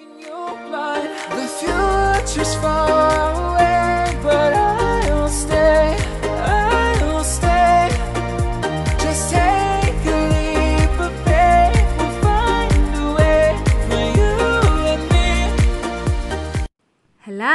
your blood. The future's far away, but I'll stay. I'll stay. Just take a leap of faith. We'll find a way for you and me. Hello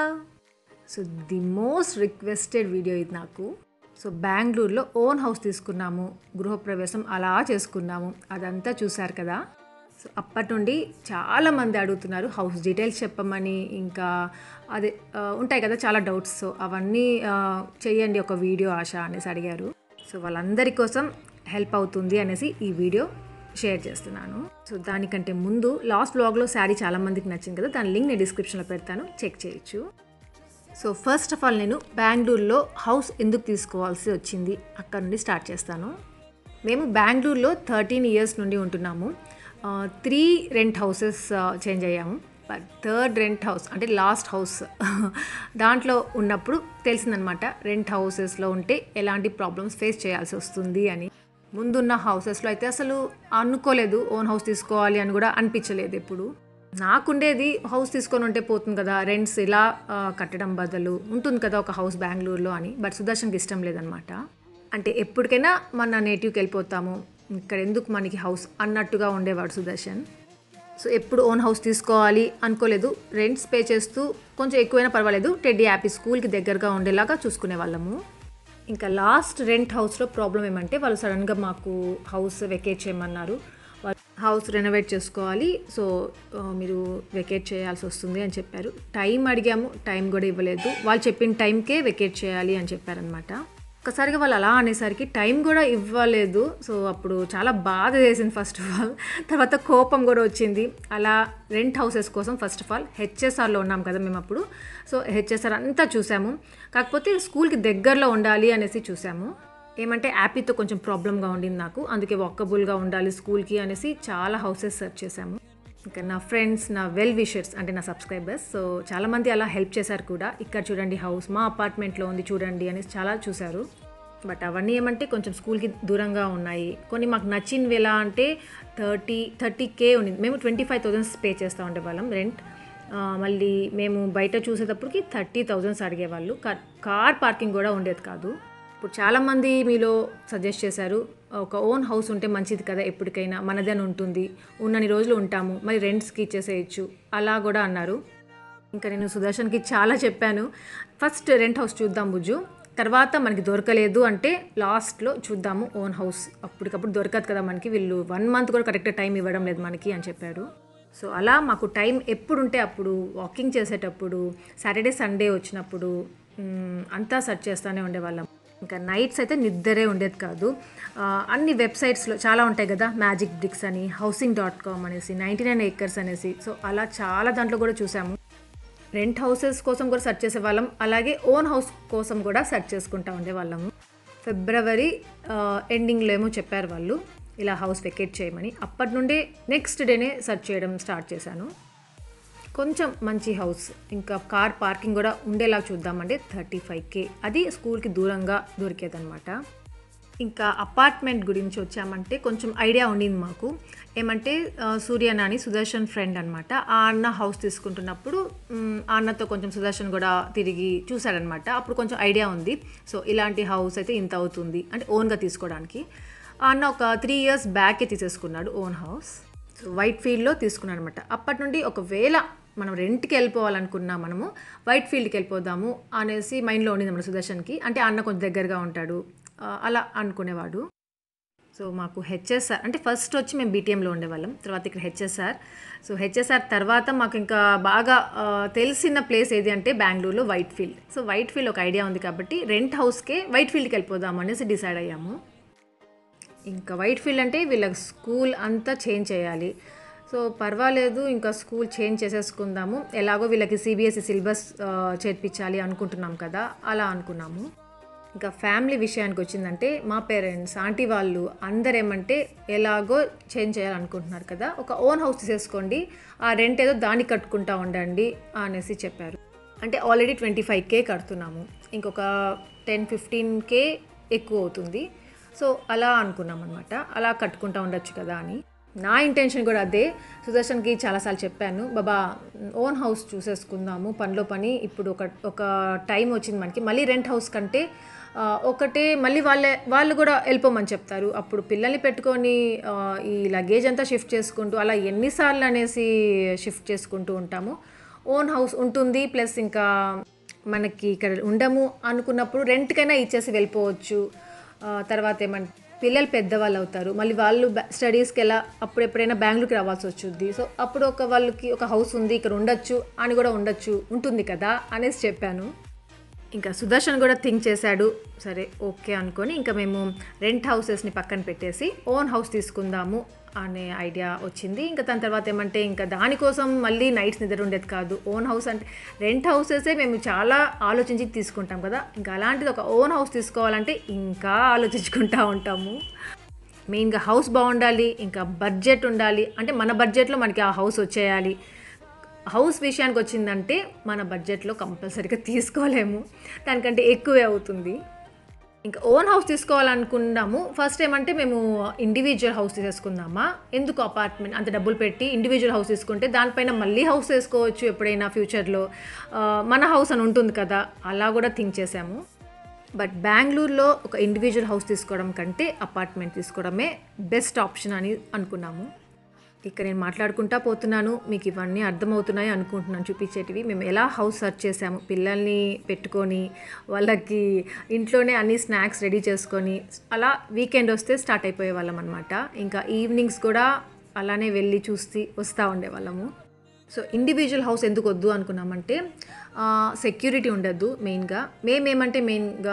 so the most requested video ఇది నాకు so బెంగళూరులో own house తీసుకున్నాము గృహప్రవేశం అలా చేసుకున్నాము అదంతా చూశారు కదా సో అప్పటి నుండి చాలామంది అడుగుతున్నారు హౌస్ డీటెయిల్స్ చెప్పమని ఇంకా అదే ఆ, ఉంటాయి కదా చాలా డౌట్స్ సో అవన్నీ ఆ, చెయ్యండి ఒక వీడియో ఆశ అనేసి అడిగారు సో వాళ్ళందరి కోసం హెల్ప్ అవుతుంది అనేసి ఈ వీడియో షేర్ చేస్తున్నాను సో దానికంటే ముందు లాస్ట్ బ్లాగ్లో శారీ చాలా మందికి నచ్చింది కదా దాని లింక్ నేను డిస్క్రిప్షన్లో పెడతాను చెక్ చేయొచ్చు సో ఫస్ట్ ఆఫ్ ఆల్ నేను బెంగళూరులో హౌస్ ఎందుకు తీసుకోవాల్సి వచ్చింది అక్కడ నుండి స్టార్ట్ చేస్తాను మేము బెంగళూరులో థర్టీన్ ఇయర్స్ నుండి ఉంటున్నాము త్రీ రెంట్ హౌసెస్ చేంజ్ అయ్యాము బట్ థర్డ్ రెంట్ హౌస్ అంటే లాస్ట్ హౌస్ దాంట్లో ఉన్నప్పుడు తెలిసిందనమాట రెంట్ హౌసెస్లో ఉంటే ఎలాంటి ప్రాబ్లమ్స్ ఫేస్ చేయాల్సి వస్తుంది అని ముందున్న హౌసెస్లో అయితే అసలు అనుకోలేదు ఓన్ హౌస్ తీసుకోవాలి అని కూడా అనిపించలేదు ఎప్పుడు నాకుండేది హౌస్ తీసుకొని ఉంటే పోతుంది కదా రెంట్స్ ఇలా ఆ, కట్టడం బదులు ఉంటుంది కదా ఒక హౌస్ బెంగళూరులో అని బట్ సుదర్శన్కి ఇష్టం లేదనమాట అంటే ఎప్పటికైనా మన నేటివ్కి వెళ్ళిపోతాము ఇక్కడ ఎందుకు మనకి హౌస్ అన్నట్టుగా ఉండేవాడు సుదర్శన్ సో ఎప్పుడు ఓన్ హౌస్ తీసుకోవాలి అనుకోలేదు రెంట్స్ పే చేస్తూ కొంచెం ఎక్కువైనా పర్వాలేదు టెడ్డీ యాపీ స్కూల్కి దగ్గరగా ఉండేలాగా చూసుకునే వాళ్ళము ఇంకా లాస్ట్ రెంట్ హౌస్లో ప్రాబ్లం ఏమంటే వాళ్ళు సడన్గా మాకు హౌస్ వెకేట్ చేయమన్నారు వాళ్ళు హౌస్ రెనోవేట్ చేసుకోవాలి సో ఆ, మీరు వెకేట్ చేయాల్సి వస్తుంది అని చెప్పారు టైం అడిగాము టైం కూడా ఇవ్వలేదు వాళ్ళు చెప్పిన టైంకే వెకేట్ చేయాలి అని చెప్పారనమాట ఒక్కసారిగా వాళ్ళు అలా అనేసరికి టైం కూడా ఇవ్వలేదు సో అప్పుడు చాలా బాధ చేసింది ఫస్ట్ ఆఫ్ ఆల్ తర్వాత కోపం కూడా వచ్చింది అలా రెంట్ హౌసెస్ కోసం ఫస్ట్ ఆఫ్ ఆల్ హెచ్ఎస్ఆర్లో ఉన్నాం కదా మేము అప్పుడు సో హెచ్ఎస్ఆర్ అంతా చూసాము కాకపోతే స్కూల్కి దగ్గరలో ఉండాలి అనేసి చూసాము ఏమంటే యాపీతో కొంచెం ప్రాబ్లంగా ఉండింది నాకు అందుకే వాకబుల్గా ఉండాలి స్కూల్కి అనేసి చాలా హౌసెస్ సెర్చ్ చేశాము ఇంకా నా ఫ్రెండ్స్ నా వెల్ విషర్స్ అంటే నా సబ్స్క్రైబర్స్ సో చాలామంది అలా హెల్ప్ చేశారు కూడా ఇక్కడ చూడండి హౌస్ మా అపార్ట్మెంట్లో ఉంది చూడండి అనేసి చాలా చూశారు బట్ అవన్నీ ఏమంటే కొంచెం స్కూల్కి దూరంగా ఉన్నాయి కొన్ని మాకు నచ్చినవి ఎలా అంటే థర్టీ థర్టీ కే ఉండింది మేము ట్వంటీ ఫైవ్ థౌజండ్స్ పే చేస్తూ ఉండేవాళ్ళం రెంట్ మళ్ళీ మేము బయట చూసేటప్పటికి థర్టీ థౌజండ్స్ అడిగేవాళ్ళు కార్ కార్ పార్కింగ్ కూడా ఉండేది కాదు ఇప్పుడు చాలామంది మీలో సజెస్ట్ చేశారు ఒక ఓన్ హౌస్ ఉంటే మంచిది కదా ఎప్పటికైనా మనదే అని ఉంటుంది ఉన్నన్ని రోజులు ఉంటాము మరి రెంట్స్కి ఇచ్చేసేయచ్చు అలా కూడా అన్నారు ఇంకా నేను సుదర్శన్కి చాలా చెప్పాను ఫస్ట్ రెంట్ హౌస్ చూద్దాం బుజ్జు తర్వాత మనకి దొరకలేదు అంటే లాస్ట్లో చూద్దాము ఓన్ హౌస్ అప్పటికప్పుడు దొరకదు కదా మనకి వీళ్ళు వన్ మంత్ కూడా కరెక్ట్ టైం ఇవ్వడం లేదు మనకి అని చెప్పారు సో అలా మాకు టైం ఎప్పుడు ఉంటే అప్పుడు వాకింగ్ చేసేటప్పుడు సాటర్డే సండే వచ్చినప్పుడు మ్, అంతా సెర్చ్ చేస్తూనే ఉండేవాళ్ళం ఇంకా నైట్స్ అయితే నిద్రే ఉండేది కాదు ఆ, అన్ని వెబ్సైట్స్లో చాలా ఉంటాయి కదా మ్యాజిక్ బ్రిక్స్ అని హౌసింగ్ డాట్ కామ్ అనేసి నైంటీ నైన్ ఏకర్స్ అనేసి సో అలా చాలా దాంట్లో కూడా చూసాము రెంట్ హౌసెస్ కోసం కూడా సెర్చ్ చేసేవాళ్ళం అలాగే ఓన్ హౌస్ కోసం కూడా సెర్చ్ చేసుకుంటా ఉండేవాళ్ళము ఫిబ్రవరి ఎండింగ్లో ఏమో చెప్పారు వాళ్ళు ఇలా హౌస్ వెకేట్ చేయమని అప్పటి నుండే నెక్స్ట్ డేనే సెర్చ్ చేయడం స్టార్ట్ చేశాను కొంచెం మంచి హౌస్ ఇంకా కార్ పార్కింగ్ కూడా ఉండేలా చూద్దామంటే థర్టీ ఫైవ్ కే అది స్కూల్కి దూరంగా దొరికేదనమాట ఇంకా అపార్ట్మెంట్ గురించి వచ్చామంటే కొంచెం ఐడియా ఉండింది మాకు ఏమంటే ఆ, సూర్య నాని సుదర్శన్ ఫ్రెండ్ అనమాట ఆ అన్న హౌస్ తీసుకుంటున్నప్పుడు మ్, ఆ అన్నతో కొంచెం సుదర్శన్ కూడా తిరిగి చూశాడనమాట అప్పుడు కొంచెం ఐడియా ఉంది సో ఇలాంటి హౌస్ అయితే ఇంత అవుతుంది అంటే ఓన్గా తీసుకోవడానికి ఆ అన్న ఒక త్రీ ఇయర్స్ బ్యాకే తీసేసుకున్నాడు ఓన్ హౌస్ సో వైట్ ఫీల్డ్లో తీసుకున్నాడు అనమాట అప్పటి నుండి ఒకవేళ మనం రెంట్కి వెళ్ళిపోవాలనుకున్నా మనము వైట్ ఫీల్డ్కి వెళ్ళిపోదాము అనేసి మైండ్లో ఉండింది మన సుదర్శన్కి అంటే ఆ అన్న కొంచెం దగ్గరగా ఉంటాడు ఆ, అలా అనుకునేవాడు సో మాకు హెచ్ఎస్ఆర్ అంటే ఫస్ట్ వచ్చి మేము బీటీఎంలో ఉండేవాళ్ళం తర్వాత ఇక్కడ హెచ్ఎస్ఆర్ సో హెచ్ఎస్ఆర్ తర్వాత మాకు ఇంకా బాగా ఆ, తెలిసిన ప్లేస్ ఏది అంటే బెంగళూరులో Whitefield so Whitefield ఒక ఐడియా ఉంది కాబట్టి రెంట్ హౌస్కే వైట్ ఫీల్డ్కి వెళ్ళిపోదాం అనేసి డిసైడ్ అయ్యాము ఇంకా వైట్ ఫీల్డ్ అంటే వీళ్ళకి స్కూల్ అంతా చేంజ్ చేయాలి సో పర్వాలేదు ఇంకా స్కూల్ చేంజ్ చేసేసుకుందాము ఎలాగో వీళ్ళకి సిబిఎస్ఈ సిలబస్ చేర్పించాలి అనుకుంటున్నాం కదా అలా అనుకున్నాము ఇంకా ఫ్యామిలీ విషయానికి వచ్చిందంటే మా పేరెంట్స్ ఆంటీ వాళ్ళు అందరు ఏమంటే ఎలాగో చేంజ్ చేయాలనుకుంటున్నారు కదా ఒక ఓన్ హౌస్ తీసేసుకోండి ఆ రెంట్ ఏదో దాన్ని కట్టుకుంటా ఉండండి అనేసి చెప్పారు అంటే ఆల్రెడీ ట్వంటీ ఫైవ్ కే కడుతున్నాము ఇంకొక టెన్ ఫిఫ్టీన్ కే ఎక్కువ అవుతుంది సో అలా అనుకున్నాం అనమాట అలా కట్టుకుంటా ఉండొచ్చు కదా అని నా ఇంటెన్షన్ కూడా అదే సుదర్శన్కి చాలాసార్లు చెప్పాను బాబా ఓన్ హౌస్ చూసేసుకుందాము పనిలో పని ఇప్పుడు ఒక ఒక టైం వచ్చింది మనకి మళ్ళీ రెంట్ హౌస్ కంటే ఆ, ఒకటే మళ్ళీ వాళ్ళే వాళ్ళు కూడా వెళ్ళిపోమని చెప్తారు అప్పుడు పిల్లల్ని పెట్టుకొని ఆ, ఈ లగేజ్ అంతా షిఫ్ట్ చేసుకుంటూ అలా ఎన్నిసార్లు అనేసి షిఫ్ట్ చేసుకుంటూ ఉంటాము ఓన్ హౌస్ ఉంటుంది ప్లస్ ఇంకా మనకి ఇక్కడ ఉండము అనుకున్నప్పుడు రెంట్కైనా ఇచ్చేసి వెళ్ళిపోవచ్చు ఆ, తర్వాత ఏమంటే పిల్లలు పెద్దవాళ్ళు అవుతారు మళ్ళీ వాళ్ళు బ్యా- స్టడీస్కి ఎలా అప్పుడు ఎప్పుడైనా బెంగళూరుకి రావాల్సి వచ్చుద్ది సో అప్పుడు ఒక వాళ్ళకి ఒక హౌస్ ఉంది ఇక్కడ ఉండొచ్చు అని కూడా ఉండొచ్చు ఉంటుంది కదా అనేసి చెప్పాను ఇంకా సుదర్శన్ కూడా థింక్ చేశాడు సరే ఓకే అనుకొని ఇంకా మేము రెంట్ హౌసెస్ని పక్కన పెట్టేసి ఓన్ హౌస్ తీసుకుందాము అనే ఐడియా వచ్చింది ఇంకా దాని తర్వాత ఏమంటే ఇంకా దానికోసం మళ్ళీ నైట్స్ నిద్ర ఉండేది కాదు ఓన్ హౌస్ అంటే రెంట్ హౌసెసే మేము చాలా ఆలోచించి తీసుకుంటాం కదా ఇంకా అలాంటిది ఒక ఓన్ హౌస్ తీసుకోవాలంటే ఇంకా ఆలోచించుకుంటా ఉంటాము మెయిన్గా హౌస్ బాగుండాలి ఇంకా బడ్జెట్ ఉండాలి అంటే మన బడ్జెట్లో మనకి ఆ హౌస్ వచ్చేయాలి హౌస్ విషయానికి వచ్చిందంటే మన బడ్జెట్లో కంపల్సరీగా తీసుకోలేము దానికంటే ఎక్కువే అవుతుంది ఇంకా ఓన్ హౌస్ తీసుకోవాలనుకున్నాము ఫస్ట్ ఏమంటే మేము ఇండివిజువల్ హౌస్ తీసేసుకుందామా ఎందుకు అపార్ట్మెంట్ అంత డబ్బులు పెట్టి ఇండివిజువల్ హౌస్ తీసుకుంటే దానిపైన మళ్ళీ హౌస్ వేసుకోవచ్చు ఎప్పుడైనా ఫ్యూచర్లో ఆ, మన హౌస్ అని ఉంటుంది కదా అలా కూడా థింక్ చేసాము బట్ బెంగళూరులో ఒక ఇండివిజువల్ హౌస్ తీసుకోవడం కంటే అపార్ట్మెంట్ తీసుకోవడమే బెస్ట్ ఆప్షన్ అని అనుకున్నాము ఇక్కడ నేను మాట్లాడుకుంటా పోతున్నాను మీకు ఇవన్నీ అర్థమవుతున్నాయి అనుకుంటున్నాను చూపించేటివి మేము ఎలా హౌస్ సర్చ్ చేసాము పిల్లల్ని పెట్టుకొని వాళ్ళకి ఇంట్లోనే అన్ని స్నాక్స్ రెడీ చేసుకొని అలా వీకెండ్ వస్తే స్టార్ట్ అయిపోయే వాళ్ళం అనమాట ఇంకా ఈవినింగ్స్ కూడా అలానే వెళ్ళి చూసి వస్తూ ఉండేవాళ్ళము సో ఇండివిజువల్ హౌస్ ఎందుకు వద్దు అనుకున్నామంటే సెక్యూరిటీ ఉండద్దు మెయిన్గా మేమేమంటే మెయిన్గా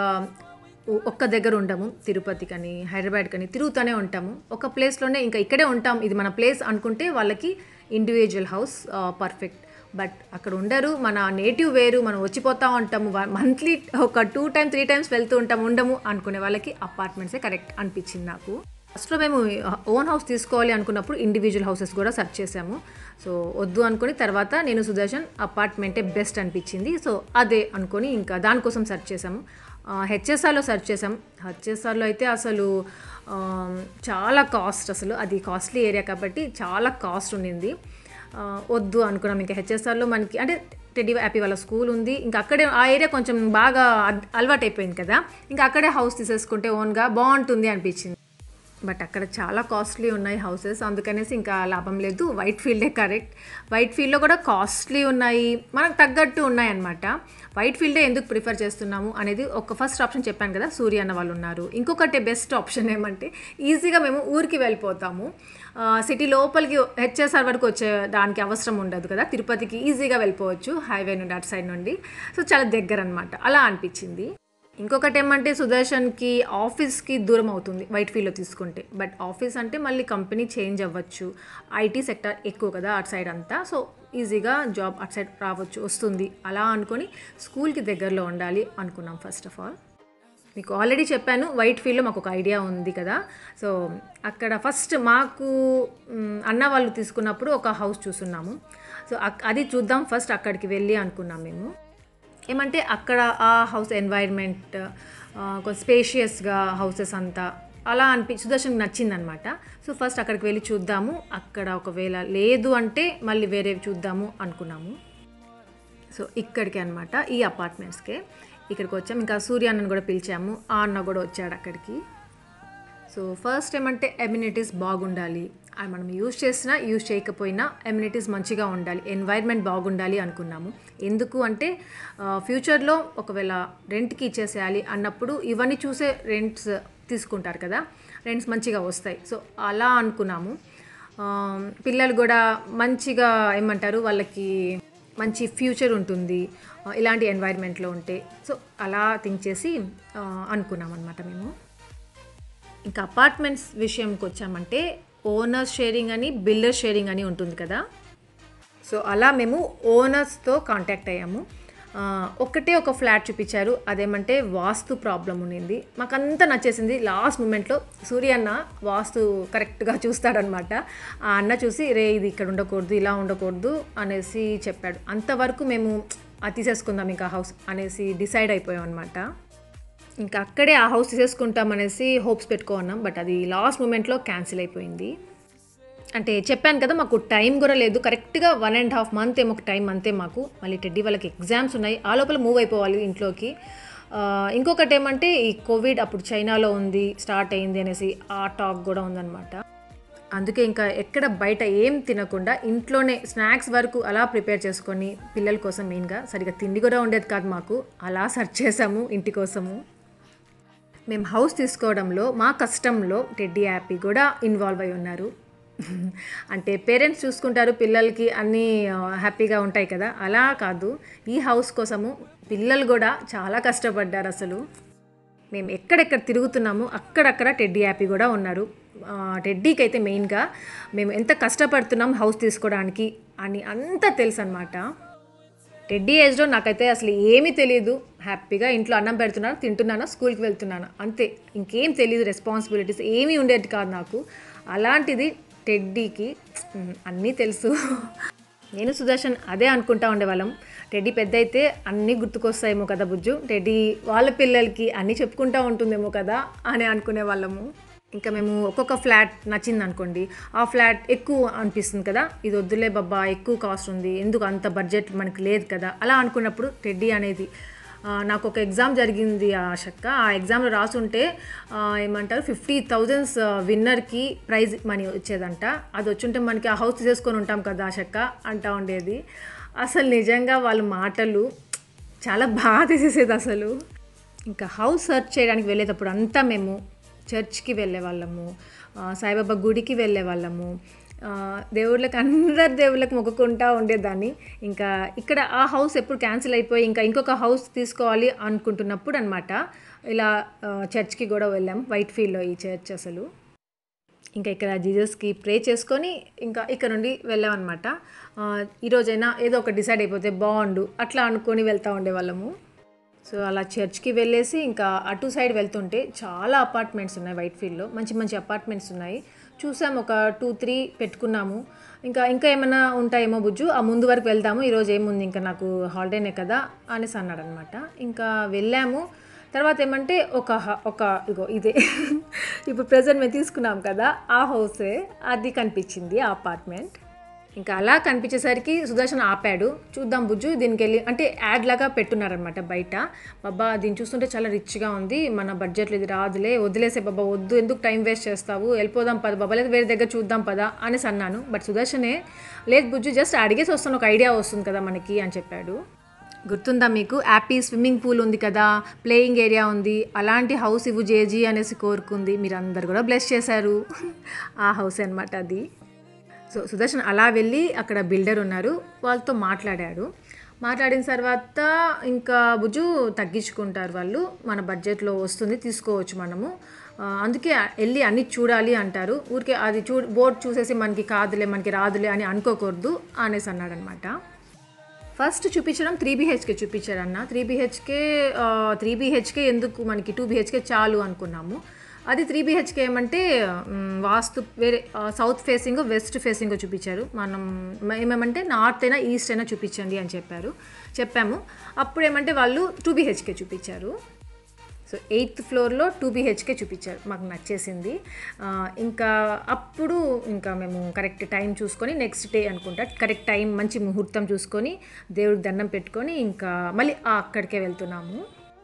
ఒ- ఒక్క దగ్గర ఉండము తిరుపతి కానీ హైదరాబాద్ కానీ తిరుగుతూనే ఉంటాము ఒక ప్లేస్లోనే ఇంకా ఇక్కడే ఉంటాం ఇది మన ప్లేస్ అనుకుంటే వాళ్ళకి ఇండివిజువల్ హౌస్ పర్ఫెక్ట్ బట్ అక్కడ ఉండరు మన నేటివ్ వేరు మనం వచ్చిపోతూ ఉంటాము మంత్లీ ఒక టూ టైమ్ త్రీ టైమ్స్ వెళ్తూ ఉంటాము ఉండము అనుకునే వాళ్ళకి అపార్ట్మెంట్సే కరెక్ట్ అనిపించింది నాకు ఫస్ట్లో మేము ఓన్ హౌస్ తీసుకోవాలి అనుకున్నప్పుడు ఇండివిజువల్ హౌసెస్ కూడా సెర్చ్ చేసాము సో వద్దు అనుకుని తర్వాత నేను సుదర్శన్ అపార్ట్మెంటే బెస్ట్ అనిపించింది సో అదే అనుకొని ఇంకా దానికోసం సెర్చ్ చేసాము హెచ్ఎస్ఆర్లో సెర్చ్ చేసాం హెచ్ఎస్ఆర్లో అయితే అసలు ఆ, చాలా కాస్ట్ అసలు అది కాస్ట్లీ ఏరియా కాబట్టి చాలా కాస్ట్ ఉండింది ఆ, వద్దు అనుకున్నాం ఇంకా హెచ్ఎస్ఆర్లో మనకి అంటే టెడ్డీ హ్యాపీ వాళ్ళ స్కూల్ ఉంది ఇంకా అక్కడే ఆ ఏరియా కొంచెం బాగా అడ్- అలవాటైపోయింది కదా ఇంకా అక్కడే హౌస్ తీసేసుకుంటే ఓన్గా బాగుంటుంది అనిపించింది బట్ అక్కడ చాలా కాస్ట్లీ ఉన్నాయి హౌసెస్ అందుకనేసి ఇంకా లాభం లేదు వైట్ ఫీల్డే కరెక్ట్ వైట్ ఫీల్డ్లో కూడా కాస్ట్లీ ఉన్నాయి మనకు తగ్గట్టు ఉన్నాయి అనమాట వైట్ ఫీల్డే ఎందుకు ప్రిఫర్ చేస్తున్నాము అనేది ఒక ఫస్ట్ ఆప్షన్ చెప్పాను కదా సూర్య అన్న వాళ్ళు ఉన్నారు ఇంకొకటి బెస్ట్ ఆప్షన్ ఏమంటే ఈజీగా మేము ఊరికి వెళ్ళిపోతాము సిటీ లోపలికి హెచ్ఎస్ఆర్ వరకు వచ్చే దానికి అవసరం ఉండదు కదా తిరుపతికి ఈజీగా వెళ్ళిపోవచ్చు హైవే నుండి అటు సైడ్ నుండి సో చాలా దగ్గర అనమాట అలా అనిపించింది ఇంకొకటి ఏమంటే సుదర్శన్కి ఆఫీస్కి దూరం అవుతుంది వైట్ ఫీల్డ్లో తీసుకుంటే బట్ ఆఫీస్ అంటే మళ్ళీ కంపెనీ చేంజ్ అవ్వచ్చు ఐటీ సెక్టర్ ఎక్కువ కదా అటు సైడ్ అంతా సో ఈజీగా జాబ్ అటు సైడ్ రావచ్చు వస్తుంది అలా అనుకొని స్కూల్కి దగ్గరలో ఉండాలి అనుకున్నాం ఫస్ట్ ఆఫ్ ఆల్ మీకు ఆల్రెడీ చెప్పాను వైట్ ఫీల్డ్లో మాకు ఒక ఐడియా ఉంది కదా సో అక్కడ ఫస్ట్ మాకు మ్, అన్న వాళ్ళు తీసుకున్నప్పుడు ఒక హౌస్ చూస్తున్నాము సో అక్- అది చూద్దాం ఫస్ట్ అక్కడికి వెళ్ళి అనుకున్నాం మేము ఏమంటే అక్కడ ఆ హౌస్ ఎన్వైర్న్మెంట్ కొంచెం స్పేషియస్గా హౌసెస్ అంతా అలా అనిపి సుదర్శన్కి నచ్చిందనమాట సో ఫస్ట్ అక్కడికి వెళ్ళి చూద్దాము అక్కడ ఒకవేళ లేదు అంటే మళ్ళీ వేరే చూద్దాము అనుకున్నాము సో ఇక్కడికి అనమాట ఈ అపార్ట్మెంట్స్కే ఇక్కడికి వచ్చాము ఇంకా సూర్య అన్నను కూడా పిలిచాము ఆ అన్న కూడా వచ్చాడు అక్కడికి సో ఫస్ట్ ఏమంటే ఎమ్యూనిటీస్ బాగుండాలి అది మనం యూజ్ చేసినా యూజ్ చేయకపోయినా ఎమ్యూనిటీస్ మంచిగా ఉండాలి ఎన్వైర్న్మెంట్ బాగుండాలి అనుకున్నాము ఎందుకు అంటే ఫ్యూచర్లో ఒకవేళ రెంట్కి ఇచ్చేసేయాలి అన్నప్పుడు ఇవన్నీ చూసే రెంట్స్ తీసుకుంటారు కదా రెంట్స్ మంచిగా వస్తాయి సో అలా అనుకున్నాము ఆ, పిల్లలు కూడా మంచిగా ఏమంటారు వాళ్ళకి మంచి ఫ్యూచర్ ఉంటుంది ఆ, ఇలాంటి ఎన్వైర్న్మెంట్లో ఉంటే సో అలా థింక్ చేసి ఆ, అనుకున్నాం అనమాట మేము ఇంకా అపార్ట్మెంట్స్ విషయంకి వచ్చామంటే ఓనర్ షేరింగ్ అని బిల్డర్ షేరింగ్ అని ఉంటుంది కదా సో అలా మేము ఓనర్స్తో కాంటాక్ట్ అయ్యాము ఆ, ఒక్కటే ఒక ఫ్లాట్ చూపించారు అదేమంటే వాస్తు ప్రాబ్లం ఉండింది మాకంతా నచ్చేసింది లాస్ట్ మూమెంట్లో సూర్య అన్న వాస్తు కరెక్ట్గా చూస్తాడనమాట ఆ అన్న చూసి రే ఇది ఇక్కడ ఉండకూడదు ఇలా ఉండకూడదు అనేసి చెప్పాడు అంతవరకు మేము అది తీసేసుకుందాం ఇంకా హౌస్ అనేసి డిసైడ్ అయిపోయాం అనమాట ఇంకా అక్కడే ఆ హౌస్ తీసేసుకుంటాం అనేసి హోప్స్ పెట్టుకున్నాం బట్ అది లాస్ట్ మూమెంట్లో క్యాన్సిల్ అయిపోయింది అంటే చెప్పాను కదా మాకు టైం కూడా లేదు కరెక్ట్గా వన్ అండ్ హాఫ్ మంత్ ఏమో టైం అంతే మాకు మళ్ళీ టెడ్డీ వాళ్ళకి ఎగ్జామ్స్ ఉన్నాయి ఆ లోపల మూవ్ అయిపోవాలి ఇంట్లోకి ఆ, ఇంకొకటి ఏమంటే ఈ కోవిడ్ అప్పుడు చైనాలో ఉంది స్టార్ట్ అయింది అనేసి ఆ టాక్ కూడా ఉందన్నమాట అందుకే ఇంకా ఎక్కడ బయట ఏం తినకుండా ఇంట్లోనే స్నాక్స్ వరకు అలా ప్రిపేర్ చేసుకొని పిల్లల కోసం మెయిన్గా సరిగ్గా తిండి కూడా ఉండేది కాదు మాకు అలా సెర్చ్ చేసాము ఇంటి కోసము మేము హౌస్ తీసుకోవడంలో మా కష్టంలో టెడ్డీ యాపీ కూడా ఇన్వాల్వ్ అయి ఉన్నారు అంటే పేరెంట్స్ చూసుకుంటారు పిల్లలకి అన్నీ ఆ, హ్యాపీగా ఉంటాయి కదా అలా కాదు ఈ హౌస్ కోసము పిల్లలు కూడా చాలా కష్టపడ్డారు అసలు మేము ఎక్కడెక్కడ తిరుగుతున్నామో అక్కడక్కడ టెడ్డీ యాపీ కూడా ఉన్నారు ఆ, టెడ్డీకి అయితే మెయిన్గా మేము ఎంత కష్టపడుతున్నాం హౌస్ తీసుకోవడానికి అని అంతా తెలుసు అనమాట టెడ్డీ ఏజ్లో నాకైతే అసలు ఏమీ తెలియదు హ్యాపీగా ఇంట్లో అన్నం పెడుతున్నాను తింటున్నాను స్కూల్కి వెళ్తున్నాను అంతే ఇంకేం తెలియదు రెస్పాన్సిబిలిటీస్ ఏమీ ఉండేది కాదు నాకు అలాంటిది టెడ్డీకి మ్, అన్నీ తెలుసు నేను సుదర్శన్ అదే అనుకుంటా ఉండేవాళ్ళం టెడ్డీ పెద్ద అయితే అన్నీ గుర్తుకొస్తాయేమో కదా బుజ్జు టెడ్డీ వాళ్ళ పిల్లలకి అన్నీ చెప్పుకుంటా ఉంటుందేమో కదా అని అనుకునే వాళ్ళము ఇంకా మేము ఒక్కొక్క ఫ్లాట్ నచ్చింది అనుకోండి ఆ ఫ్లాట్ ఎక్కువ అనిపిస్తుంది కదా ఇది వద్దులే బాబా ఎక్కువ కాస్ట్ ఉంది ఎందుకు అంత బడ్జెట్ మనకి లేదు కదా అలా అనుకున్నప్పుడు టెడ్డీ అనేది ఆ, నాకు ఒక ఎగ్జామ్ జరిగింది ఆ శక్క ఆ ఎగ్జామ్లో రాసుంటే ఆ, ఏమంటారు ఫిఫ్టీ థౌజండ్స్ విన్నర్కి ప్రైజ్ మనీ వచ్చేదంట అది వచ్చుంటే మనకి ఆ హౌస్ తీసేసుకొని ఉంటాం కదా ఆ శక్క అంటా ఉండేది అసలు నిజంగా వాళ్ళ మాటలు చాలా బాగా తీసేసేది అసలు ఇంకా హౌస్ సర్చ్ చేయడానికి వెళ్ళేటప్పుడు అంతా మేము చర్చ్కి వెళ్ళే వాళ్ళము ఆ, సాయిబాబా గుడికి వెళ్ళే వాళ్ళము ఆ, దేవుళ్ళకి అందరు దేవుళ్ళకి మొక్కుకుంటా ఉండేదాన్ని ఇంకా ఇక్కడ ఆ హౌస్ ఎప్పుడు క్యాన్సిల్ అయిపోయి ఇంకా ఇంకొక హౌస్ తీసుకోవాలి అనుకుంటున్నప్పుడు అనమాట ఇలా ఆ, చర్చ్కి కూడా వెళ్ళాం వైట్ ఫీల్డ్లో ఈ చర్చ్ అసలు ఇంకా ఇక్కడ జీసస్కి ప్రే చేసుకొని ఇంకా ఇక్కడ నుండి వెళ్ళామన్నమాట ఆ, ఈరోజైనా ఏదో ఒక డిసైడ్ అయిపోతే బాగుండు అట్లా అనుకొని వెళ్తూ ఉండేవాళ్ళము సో అలా చర్చ్కి వెళ్ళేసి ఇంకా అటు సైడ్ వెళ్తుంటే చాలా అపార్ట్మెంట్స్ ఉన్నాయి వైట్ ఫీల్డ్లో మంచి మంచి అపార్ట్మెంట్స్ ఉన్నాయి చూసాం ఒక టూ త్రీ పెట్టుకున్నాము ఇంకా ఇంకా ఏమైనా ఉంటాయేమో బుజ్జు ఆ ముందు వరకు వెళ్దాము ఈరోజు ఏముంది ఇంకా నాకు హాలిడేనే కదా అనేసి అన్నాడు అనమాట ఇంకా వెళ్ళాము తర్వాత ఏమంటే ఒక హ- ఒక ఇగో ఇదే ఇప్పుడు ప్రజెంట్ మేము తీసుకున్నాం కదా ఆ హౌసే అది కనిపించింది ఆ అపార్ట్మెంట్ ఇంకా అలా కనిపించేసరికి సుదర్శన్ ఆపాడు చూద్దాం బుజ్జు దీనికి వెళ్ళి అంటే యాడ్ లాగా పెట్టున్నారనమాట బయట బాబా దీన్ని చూస్తుంటే చాలా రిచ్గా ఉంది మన బడ్జెట్లో ఇది రాదులే వదిలేసే బాబా వద్దు ఎందుకు టైం వేస్ట్ చేస్తావు వెళ్ళిపోదాం పద బాబా లేదా వేరే దగ్గర చూద్దాం పదా అనేసి అన్నాను బట్ సుదర్శనే లేదు బుజ్జు జస్ట్ అడిగేసి వస్తాను ఒక ఐడియా వస్తుంది కదా మనకి అని చెప్పాడు గుర్తుందా మీకు యాపీ స్విమ్మింగ్ పూల్ ఉంది కదా ప్లేయింగ్ ఏరియా ఉంది అలాంటి హౌస్ ఇవ్వు జేజీ అనేసి కోరుకుంది మీరు అందరు కూడా బ్లెస్ చేశారు ఆ హౌస్ అనమాట అది సో సుదర్శన్ అలా వెళ్ళి అక్కడ బిల్డర్ ఉన్నారు వాళ్ళతో మాట్లాడాడు మాట్లాడిన తర్వాత ఇంకా బుజ్జు తగ్గించుకుంటారు వాళ్ళు మన బడ్జెట్లో వస్తుంది తీసుకోవచ్చు మనము ఆ, అందుకే వెళ్ళి అన్ని చూడాలి అంటారు ఊరికే అది చూ బోర్డు చూసేసి మనకి కాదులే మనకి రాదులే అని అనుకోకూడదు అనేసి అన్నాడనమాట ఫస్ట్ చూపించడం త్రీ బీహెచ్కే చూపించారన్న త్రీ బీహెచ్కే త్రీ బీహెచ్కే ఎందుకు మనకి టూ బీహెచ్కే చాలు అనుకున్నాము అది త్రీ బీహెచ్కే ఏమంటే మ్, వాస్తు వేరే సౌత్ ఫేసింగ్ వెస్ట్ ఫేసింగ్ చూపించారు మనం ఏమేమంటే నార్త్ అయినా ఈస్ట్ అయినా చూపించండి అని చెప్పారు చెప్పాము అప్పుడు ఏమంటే వాళ్ళు టూ బీహెచ్కే చూపించారు సో ఎయిత్ ఫ్లోర్లో టూ బీహెచ్కే చూపించారు మాకు నచ్చేసింది ఆ, ఇంకా అప్పుడు ఇంకా మేము కరెక్ట్ టైం చూసుకొని నెక్స్ట్ డే అనుకుంటా కరెక్ట్ టైం మంచి ముహూర్తం చూసుకొని దేవుడికి దండం పెట్టుకొని ఇంకా మళ్ళీ ఆ అక్కడికే వెళ్తున్నాము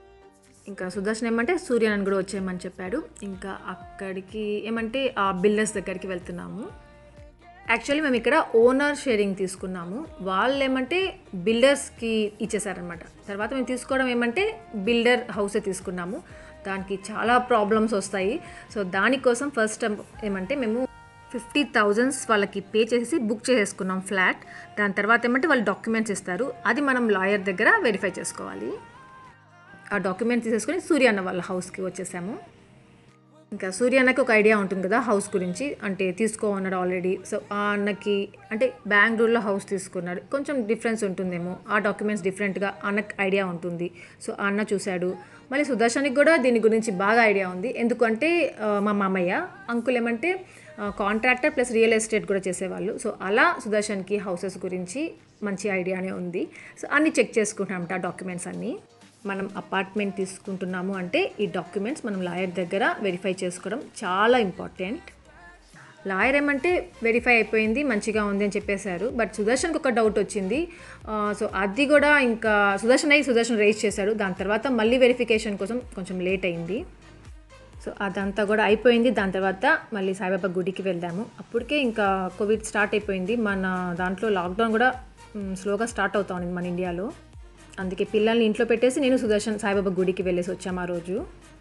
ఇంకా సుదర్శన్ ఏమంటే సూర్యనని కూడా వచ్చేయమని చెప్పాడు ఇంకా అక్కడికి ఏమంటే ఆ బిల్డర్స్ దగ్గరికి వెళ్తున్నాము యాక్చువల్లీ మేము ఇక్కడ ఓనర్ షేరింగ్ తీసుకున్నాము వాళ్ళు ఏమంటే బిల్డర్స్కి ఇచ్చేసారనమాట తర్వాత మేము తీసుకోవడం ఏమంటే బిల్డర్ హౌసే తీసుకున్నాము దానికి చాలా ప్రాబ్లమ్స్ వస్తాయి సో దానికోసం ఫస్ట్ ఏమంటే మేము ఫిఫ్టీ థౌజండ్స్ వాళ్ళకి పే చేసి బుక్ చేసేసుకున్నాం ఫ్లాట్ దాని తర్వాత ఏమంటే వాళ్ళు డాక్యుమెంట్స్ ఇస్తారు అది మనం లాయర్ దగ్గర వెరిఫై చేసుకోవాలి ఆ డాక్యుమెంట్ తీసేసుకొని సూర్య అన్న వాళ్ళ హౌస్కి వచ్చేసాము ఇంకా సూర్య అన్నకి ఒక ఐడియా ఉంటుంది కదా హౌస్ గురించి అంటే తీసుకో అన్నాడు ఆల్రెడీ సో ఆ అన్నకి అంటే బెంగళూరులో హౌస్ తీసుకున్నాడు కొంచెం డిఫరెన్స్ ఉంటుందేమో ఆ డాక్యుమెంట్స్ డిఫరెంట్గా అన్నకి ఐడియా ఉంటుంది సో ఆ అన్న చూశాడు మళ్ళీ సుదర్శన్కి కూడా దీని గురించి బాగా ఐడియా ఉంది ఎందుకంటే ఆ, మా మామయ్య అంకుల్ ఏమంటే కాంట్రాక్టర్ ప్లస్ రియల్ ఎస్టేట్ కూడా చేసేవాళ్ళు సో అలా సుదర్శన్కి హౌసెస్ గురించి మంచి ఐడియానే ఉంది సో అన్ని చెక్ చేసుకుంటామంట ఆ డాక్యుమెంట్స్ అన్నీ మనం అపార్ట్మెంట్ తీసుకుంటున్నాము అంటే ఈ డాక్యుమెంట్స్ మనం లాయర్ దగ్గర వెరిఫై చేసుకోవడం చాలా ఇంపార్టెంట్ లాయర్ ఏమంటే వెరిఫై అయిపోయింది మంచిగా ఉంది అని చెప్పేశారు బట్ సుదర్శన్కి ఒక డౌట్ వచ్చింది ఆ, సో అది కూడా ఇంకా సుదర్శన్ అయ్యి సుదర్శన్ రేస్ చేశాడు దాని తర్వాత మళ్ళీ వెరిఫికేషన్ కోసం కొంచెం లేట్ అయింది సో అదంతా కూడా అయిపోయింది దాని తర్వాత మళ్ళీ సాయిబాబా గుడికి వెళ్ళాము అప్పటికే ఇంకా కోవిడ్ స్టార్ట్ అయిపోయింది మన దాంట్లో లాక్డౌన్ కూడా మ్, స్లోగా స్టార్ట్ అవుతా ఉంది మన ఇండియాలో అందుకే పిల్లల్ని ఇంట్లో పెట్టేసి నేను సుదర్శన్ సాయిబాబా గుడికి వెళ్ళేసి వచ్చాము ఆ రోజు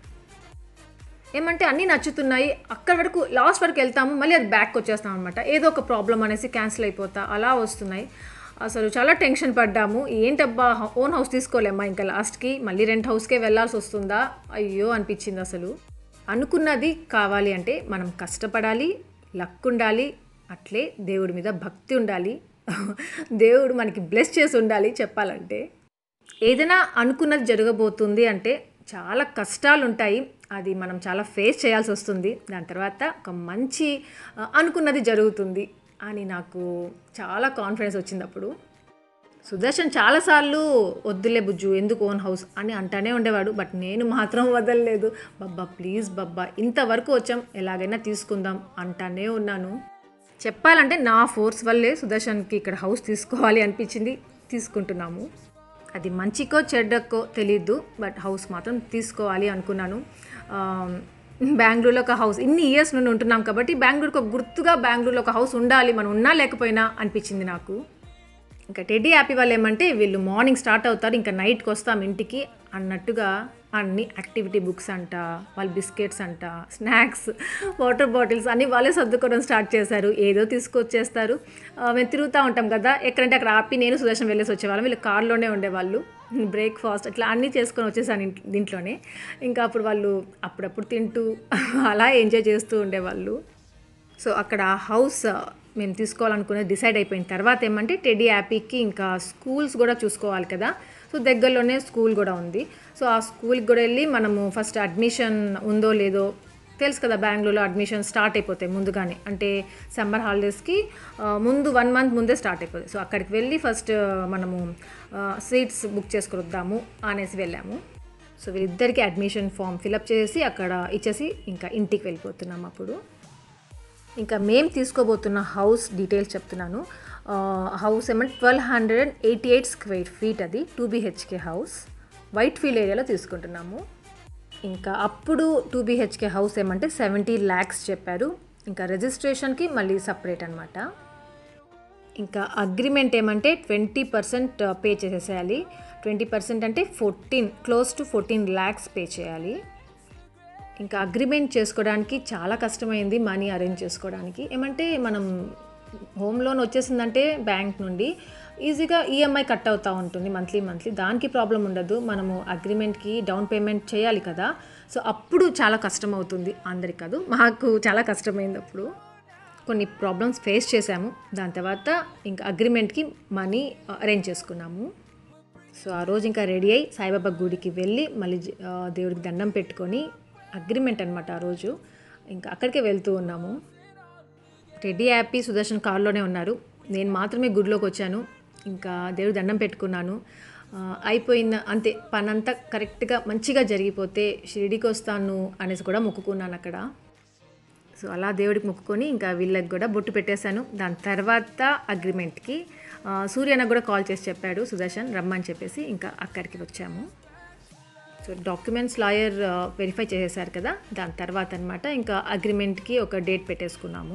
ఏమంటే అన్నీ నచ్చుతున్నాయి అక్కడ వరకు లాస్ట్ వరకు వెళ్తాము మళ్ళీ అది బ్యాక్ వచ్చేస్తాం అనమాట ఏదో ఒక ప్రాబ్లం అనేసి క్యాన్సిల్ అయిపోతా అలా వస్తున్నాయి అసలు చాలా టెన్షన్ పడ్డాము ఏంటబ్బా ఓన్ హౌస్ తీసుకోలేమ్మా ఇంకా లాస్ట్కి మళ్ళీ రెంట్ హౌస్కే వెళ్ళాల్సి వస్తుందా అయ్యో అనిపించింది అసలు అనుకున్నది కావాలి అంటే మనం కష్టపడాలి లక్ ఉండాలి అట్లే దేవుడి మీద భక్తి ఉండాలి దేవుడు మనకి బ్లెస్ చేసి ఉండాలి చెప్పాలంటే ఏదైనా అనుకున్నది జరగబోతుంది అంటే చాలా కష్టాలు ఉంటాయి అది మనం చాలా ఫేస్ చేయాల్సి వస్తుంది దాని తర్వాత ఒక మంచి ఆ, అనుకున్నది జరుగుతుంది అని నాకు చాలా కాన్ఫిడెన్స్ వచ్చింది అప్పుడు సుదర్శన్ చాలాసార్లు వద్దులే బుజ్జు ఎందుకు ఓన్ హౌస్ అని అంటానే ఉండేవాడు బట్ నేను మాత్రం వదలలేదు బబ్బా ప్లీజ్ బబ్బా ఇంతవరకు వచ్చాం ఎలాగైనా తీసుకుందాం అంటానే ఉన్నాను చెప్పాలంటే నా ఫోర్స్ వల్లే సుదర్శన్కి ఇక్కడ హౌస్ తీసుకోవాలి అనిపించింది తీసుకుంటున్నాము అది మంచికో చెడ్డకో తెలీదు బట్ హౌస్ మాత్రం తీసుకోవాలి అనుకున్నాను ఆ, బెంగళూరులో ఒక హౌస్ ఇన్ని ఇయర్స్ నుండి ఉంటున్నాం కాబట్టి బెంగళూరుకి ఒక గుర్తుగా బెంగళూరులో ఒక హౌస్ ఉండాలి మనం ఉన్నా లేకపోయినా అనిపించింది నాకు ఇంకా టెడ్డీ హ్యాపీ వాళ్ళు ఏమంటే వీళ్ళు మార్నింగ్ స్టార్ట్ అవుతారు ఇంకా నైట్కి వస్తాం ఇంటికి అన్నట్టుగా అన్ని యాక్టివిటీ బుక్స్ అంట వాళ్ళ బిస్కెట్స్ అంట స్నాక్స్ వాటర్ బాటిల్స్ అన్నీ వాళ్ళే సర్దుకోవడం స్టార్ట్ చేశారు ఏదో తీసుకొచ్చేస్తారు ఆ, మేము తిరుగుతూ ఉంటాం కదా ఎక్కడంటే అక్కడ ఆపి నేను సుదర్శన్ వెళ్ళేసి వచ్చేవాళ్ళం వీళ్ళు కార్లోనే ఉండేవాళ్ళు బ్రేక్ఫాస్ట్ అట్లా అన్నీ చేసుకొని వచ్చేసాను ఇంట్- దీంట్లోనే ఇంకా అప్పుడు వాళ్ళు అప్పుడప్పుడు తింటూ అలా ఎంజాయ్ చేస్తూ ఉండేవాళ్ళు సో అక్కడ ఆ హౌస్ ఆ, మేము తీసుకోవాలనుకునేది డిసైడ్ అయిపోయిన తర్వాత ఏమంటే టెడీ యాపీకి ఇంకా స్కూల్స్ కూడా చూసుకోవాలి కదా సో దగ్గరలోనే స్కూల్ కూడా ఉంది సో ఆ స్కూల్కి కూడా వెళ్ళి మనము ఫస్ట్ అడ్మిషన్ ఉందో లేదో తెలుసు కదా బెంగళూరులో అడ్మిషన్ స్టార్ట్ అయిపోతాయి ముందుగానే అంటే సమ్మర్ హాలిడేస్కి ఆ, ముందు వన్ మంత్ ముందే స్టార్ట్ అయిపోతాయి సో అక్కడికి వెళ్ళి ఫస్ట్ మనము సీట్స్ బుక్ చేసుకుని వద్దాము అనేసి వెళ్ళాము సో వీళ్ళిద్దరికి అడ్మిషన్ ఫామ్ ఫిలప్ చేసి అక్కడ ఇచ్చేసి ఇంకా ఇంటికి వెళ్ళిపోతున్నాం అప్పుడు ఇంకా మేము తీసుకోబోతున్న హౌస్ డీటెయిల్స్ చెప్తున్నాను ఆ, హౌస్ ఏమంటే twelve hundred and eighty eight square feet అది two BHK house Whitefield ఏరియాలో తీసుకుంటున్నాము ఇంకా అప్పుడు టూ బీహెచ్కే హౌస్ ఏమంటే సెవెంటీ ల్యాక్స్ చెప్పారు ఇంకా రిజిస్ట్రేషన్కి మళ్ళీ సపరేట్ అనమాట ఇంకా అగ్రిమెంట్ ఏమంటే ట్వంటీ పర్సెంట్ పే చేసేసేయాలి ట్వంటీ పర్సెంట్ అంటే fourteen close to fourteen lakhs pay చేయాలి ఇంకా అగ్రిమెంట్ చేసుకోవడానికి చాలా కష్టమైంది మనీ అరేంజ్ చేసుకోవడానికి ఏమంటే మనం హోమ్ లోన్ వచ్చేసిందంటే బ్యాంక్ నుండి ఈజీగా ఈఎంఐ కట్ అవుతూ ఉంటుంది మంత్లీ మంత్లీ దానికి ప్రాబ్లం ఉండదు మనము అగ్రిమెంట్కి డౌన్ పేమెంట్ చేయాలి కదా సో అప్పుడు చాలా కష్టం అవుతుంది అందరికి కాదు మాకు చాలా కష్టమైంది అప్పుడు కొన్ని ప్రాబ్లమ్స్ ఫేస్ చేశాము దాని తర్వాత ఇంకా అగ్రిమెంట్కి మనీ అరేంజ్ చేసుకున్నాము సో ఆ రోజు ఇంకా రెడీ అయ్యి సాయిబాబా గుడికి వెళ్ళి మళ్ళీ జ- ఆ, దేవుడికి దండం పెట్టుకొని అగ్రిమెంట్ అనమాట ఆ రోజు ఇంకా అక్కడికే వెళ్తూ ఉన్నాము రెడ్డి హ్యాపీ సుదర్శన్ కారులోనే ఉన్నారు నేను మాత్రమే గుడిలోకి వచ్చాను ఇంకా దేవుడి దండం పెట్టుకున్నాను ఆ, అయిపోయిన అంతే పనంతా కరెక్ట్గా మంచిగా జరిగిపోతే షిరిడికి వస్తాను అనేసి కూడా మొక్కుకున్నాను అక్కడ సో అలా దేవుడికి మొక్కుకొని ఇంకా వీళ్ళకి కూడా బొట్టు పెట్టేశాను దాని తర్వాత అగ్రిమెంట్కి ఆ, సూర్య అన్నకు కూడా కాల్ చేసి చెప్పాడు సుదర్శన్ రమ్మని చెప్పేసి ఇంకా అక్కడికి వచ్చాము సో డాక్యుమెంట్స్ లాయర్ వెరిఫై చేసేసారు కదా దాని తర్వాత అనమాట ఇంకా అగ్రిమెంట్కి ఒక డేట్ పెట్టేసుకున్నాము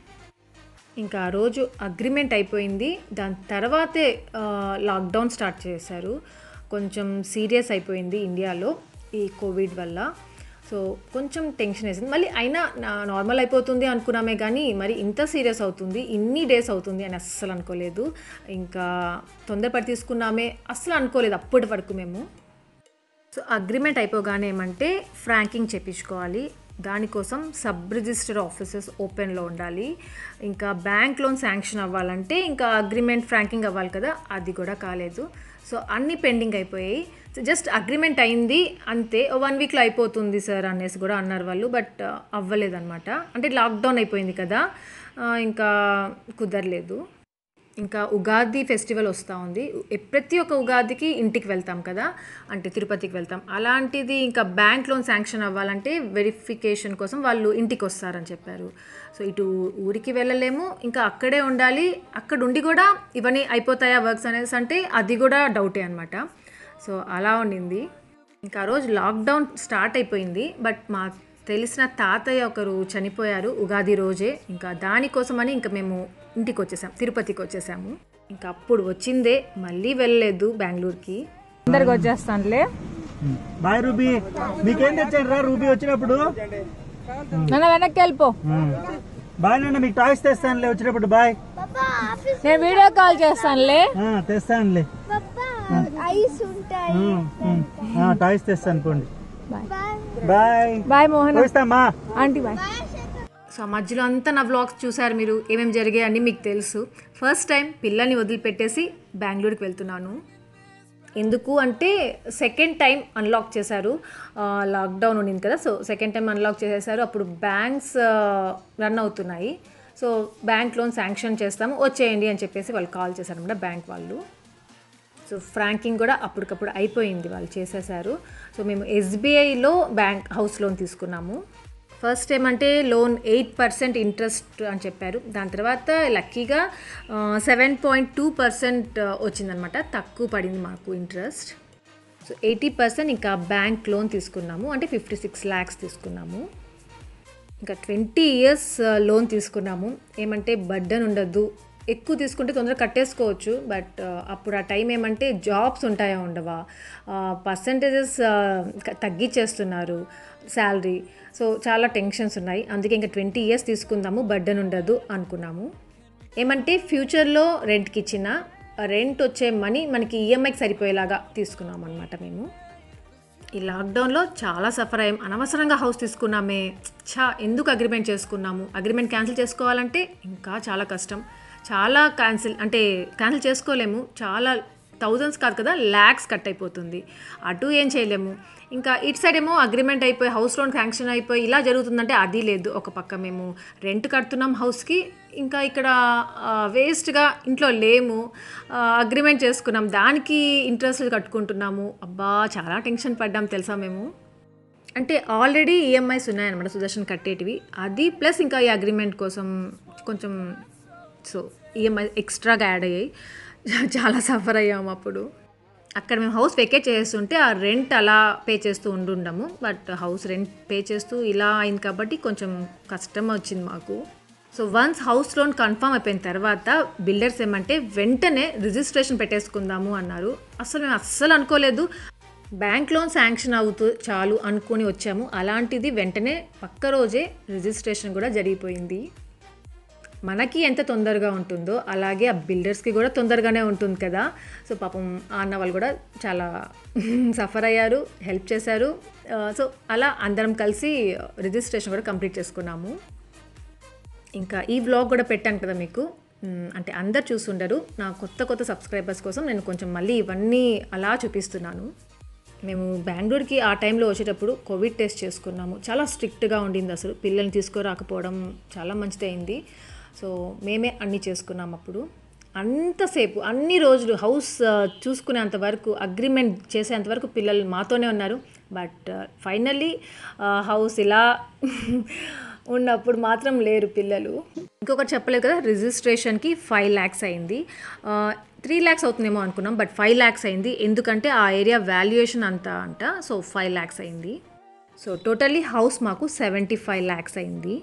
ఇంకా ఆ రోజు అగ్రిమెంట్ అయిపోయింది దాని తర్వాతే ఆ, లాక్డౌన్ స్టార్ట్ చేశారు కొంచెం సీరియస్ అయిపోయింది ఇండియాలో ఈ కోవిడ్ వల్ల సో కొంచెం టెన్షన్ వేసింది మళ్ళీ అయినా నా- నార్మల్ అయిపోతుంది అనుకున్నామే కానీ మరి ఇంత సీరియస్ అవుతుంది ఇన్ని డేస్ అవుతుంది అని అస్సలు అనుకోలేదు ఇంకా తొందరపడి తీసుకున్నామే అస్సలు అనుకోలేదు అప్పటి వరకు మేము సో అగ్రిమెంట్ అయిపోగానే ఏమంటే ఫ్రాంకింగ్ చేపించుకోవాలి దానికోసం సబ్ రిజిస్టర్ ఆఫీసెస్ ఓపెన్లో ఉండాలి ఇంకా బ్యాంక్ లోన్ శాంక్షన్ అవ్వాలంటే ఇంకా అగ్రిమెంట్ ఫ్రాంకింగ్ అవ్వాలి కదా అది కూడా కాలేదు సో అన్నీ పెండింగ్ అయిపోయాయి సో జస్ట్ అగ్రిమెంట్ అయింది అంతే వన్ వీక్లో అయిపోతుంది సార్ అనేసి కూడా అన్నారు వాళ్ళు బట్ అవ్వలేదన్నమాట అంటే లాక్డౌన్ అయిపోయింది కదా ఆ, ఇంకా కుదరలేదు ఇంకా ఉగాది ఫెస్టివల్ వస్తూ ఉంది ఎ- ప్రతి ఒక్క ఉగాదికి ఇంటికి వెళ్తాం కదా అంటే తిరుపతికి వెళ్తాం అలాంటిది ఇంకా బ్యాంక్ లోన్ శాంక్షన్ అవ్వాలంటే వెరిఫికేషన్ కోసం వాళ్ళు ఇంటికి వస్తారని చెప్పారు సో ఇటు ఊరికి వెళ్ళలేము ఇంకా అక్కడే ఉండాలి అక్కడ ఉండి కూడా ఇవన్నీ అయిపోతాయా వర్క్స్ అనేసి అంటే అది కూడా డౌటే అనమాట సో అలా ఉండింది ఇంకా ఆ రోజు లాక్డౌన్ స్టార్ట్ అయిపోయింది బట్ మా తెలిసిన తాతయ్య ఒకరు చనిపోయారు ఉగాది రోజే ఇంకా దానికోసమని ఇంకా మేము ఇంటికి వచ్చేసాం తిరుపతికి వచ్చేసాము ఇంకా అప్పుడు వచ్చిందే మళ్ళీ వెళ్ళలేదు బెంగళూరుకి అందరికి వచ్చేస్తానులే బాయ్ రూబీ మీకేం తెచ్చాడు రా రూబీ వచ్చినప్పుడు నన్ను వెనక్కి వెళ్ళిపో బాయ్ నాన్న మీకు టాయ్స్ తెస్తానులే వచ్చినప్పుడు బాయ్ నేను వీడియో కాల్ చేస్తానులే ఆ, తెస్తానులే ఐస్ ఉంటాయి ఉమ్, ఉమ్. ఆ, టాయ్స్ తెస్తాను పోండి బాయ్ బాయ్ బాయ్ మోహన్ చూస్తామా ఆంటీ బాయ్ సో మధ్యలో అంతా నా వ్లాగ్స్ చూసారు మీరు ఏమేమి జరిగాయని మీకు తెలుసు ఫస్ట్ టైం పిల్లల్ని వదిలిపెట్టేసి బెంగళూరుకి వెళ్తున్నాను ఎందుకు అంటే సెకండ్ టైం అన్లాక్ చేశారు ఆ, లాక్డౌన్ ఉండింది కదా సో సెకండ్ టైం అన్లాక్ చేసేసారు అప్పుడు బ్యాంక్స్ ఆ, రన్ అవుతున్నాయి సో బ్యాంక్ లోన్ శాంక్షన్ చేస్తాము వచ్చేయండి అని చెప్పేసి వాళ్ళు కాల్ చేశారనమాట బ్యాంక్ వాళ్ళు సో ఫ్రాంకింగ్ కూడా అప్పటికప్పుడు అయిపోయింది వాళ్ళు చేసేసారు సో మేము ఎస్బీఐలో బ్యాంక్ హౌస్ లోన్ తీసుకున్నాము ఫస్ట్ ఏమంటే లోన్ ఎయిట్ పర్సెంట్ ఇంట్రెస్ట్ అని చెప్పారు దాని తర్వాత లక్కీగా సెవెన్ పాయింట్ టూ పర్సెంట్ వచ్చిందనమాట తక్కువ పడింది మాకు ఇంట్రెస్ట్ సో ఎయిటీ పర్సెంట్ ఇంకా బ్యాంక్ లోన్ తీసుకున్నాము అంటే ఫిఫ్టీ సిక్స్ ల్యాక్స్ తీసుకున్నాము ఇంకా ట్వంటీ ఇయర్స్ లోన్ తీసుకున్నాము ఏమంటే బర్డన్ ఉండదు ఎక్కువ తీసుకుంటే తొందరగా కట్టేసుకోవచ్చు బట్ అప్పుడు ఆ టైం ఏమంటే జాబ్స్ ఉంటాయా ఉండవా పర్సంటేజెస్ తగ్గించేస్తున్నారు శాలరీ సో చాలా టెన్షన్స్ ఉన్నాయి అందుకే ఇంకా ట్వంటీ ఇయర్స్ తీసుకుందాము బర్డన్ ఉండదు అనుకున్నాము ఏమంటే ఫ్యూచర్లో రెంట్కి ఇచ్చిన రెంట్ వచ్చే మనీ మనకి ఈఎంఐకి సరిపోయేలాగా తీసుకున్నాం అనమాట మేము ఈ లాక్డౌన్లో చాలా సఫర్ అయ్యాం అనవసరంగా హౌస్ తీసుకున్నామే చా ఎందుకు అగ్రిమెంట్ చేసుకున్నాము అగ్రిమెంట్ క్యాన్సిల్ చేసుకోవాలంటే ఇంకా చాలా కష్టం చాలా క్యాన్సిల్ అంటే క్యాన్సిల్ చేసుకోలేము చాలా థౌజండ్స్ కాదు కదా ల్యాక్స్ కట్ అయిపోతుంది అటు ఏం చేయలేము ఇంకా ఇటు సైడ్ ఏమో అగ్రిమెంట్ అయిపోయి హౌస్ లోన్ శాంక్షన్ అయిపోయి ఇలా జరుగుతుందంటే అది లేదు ఒక పక్క మేము రెంట్ కడుతున్నాం హౌస్కి ఇంకా ఇక్కడ వేస్ట్గా ఇంట్లో లేము అగ్రిమెంట్ చేసుకున్నాం దానికి ఇంట్రెస్ట్ కట్టుకుంటున్నాము అబ్బా చాలా టెన్షన్ పడ్డాం తెలుసా మేము అంటే ఆల్రెడీ ఈఎంఐస్ ఉన్నాయన్నమాట సుదర్శన్ కట్టేటివి అది ప్లస్ ఇంకా ఈ అగ్రిమెంట్ కోసం కొంచెం సో ఈఎంఐ ఎక్స్ట్రాగా యాడ్ అయ్యాయి చాలా సఫర్ అయ్యాము అప్పుడు అక్కడ మేము హౌస్ వెకేట్ చేస్తుంటే ఆ రెంట్ అలా పే చేస్తూ ఉండుండము బట్ హౌస్ రెంట్ పే చేస్తూ ఇలా అయింది కాబట్టి కొంచెం కష్టం వచ్చింది మాకు so once house loan confirm అయిపోయిన తర్వాత బిల్డర్స్ ఏమంటే వెంటనే రిజిస్ట్రేషన్ పెట్టేసుకుందాము అన్నారు అసలు మేము అస్సలు అనుకోలేదు బ్యాంక్ లోన్ శాంక్షన్ అవుతూ చాలు అనుకొని వచ్చాము అలాంటిది వెంటనే పక్క రోజే రిజిస్ట్రేషన్ కూడా జరిగిపోయింది మనకి ఎంత తొందరగా ఉంటుందో అలాగే ఆ బిల్డర్స్కి కూడా తొందరగానే ఉంటుంది కదా సో పాపం ఆ అన్న వాళ్ళు కూడా చాలా సఫర్ అయ్యారు హెల్ప్ చేశారు ఆ, సో అలా అందరం కలిసి రిజిస్ట్రేషన్ కూడా కంప్లీట్ చేసుకున్నాము ఇంకా ఈ వ్లాగ్ కూడా పెట్టాను కదా మీకు మ్, అంటే అందరు చూస్తుండరు నా కొత్త కొత్త సబ్స్క్రైబర్స్ కోసం నేను కొంచెం మళ్ళీ ఇవన్నీ అలా చూపిస్తున్నాను మేము బెంగళూరుకి ఆ టైంలో వచ్చేటప్పుడు కోవిడ్ టెస్ట్ చేసుకున్నాము చాలా స్ట్రిక్ట్గా ఉండింది అసలు పిల్లల్ని తీసుకురాకపోవడం చాలా మంచిది అయింది సో మేమే అన్నీ చేసుకున్నాం అప్పుడు అంతసేపు అన్ని రోజులు హౌస్ ఆ, చూసుకునేంత వరకు అగ్రిమెంట్ చేసేంత వరకు పిల్లలు మాతోనే ఉన్నారు బట్ ఫైనల్లీ హౌస్ ఇలా ఉన్నప్పుడు మాత్రం లేరు పిల్లలు ఇంకొకటి చెప్పలేదు కదా రిజిస్ట్రేషన్కి ఫైవ్ ల్యాక్స్ అయింది త్రీ ల్యాక్స్ అవుతుందేమో అనుకున్నాం బట్ ఫైవ్ ల్యాక్స్ అయింది ఎందుకంటే ఆ ఏరియా వాల్యుయేషన్ అంతా అంట సో ఫైవ్ ల్యాక్స్ అయింది సో టోటల్లీ హౌస్ మాకు సెవెంటీ ఫైవ్ ల్యాక్స్ అయింది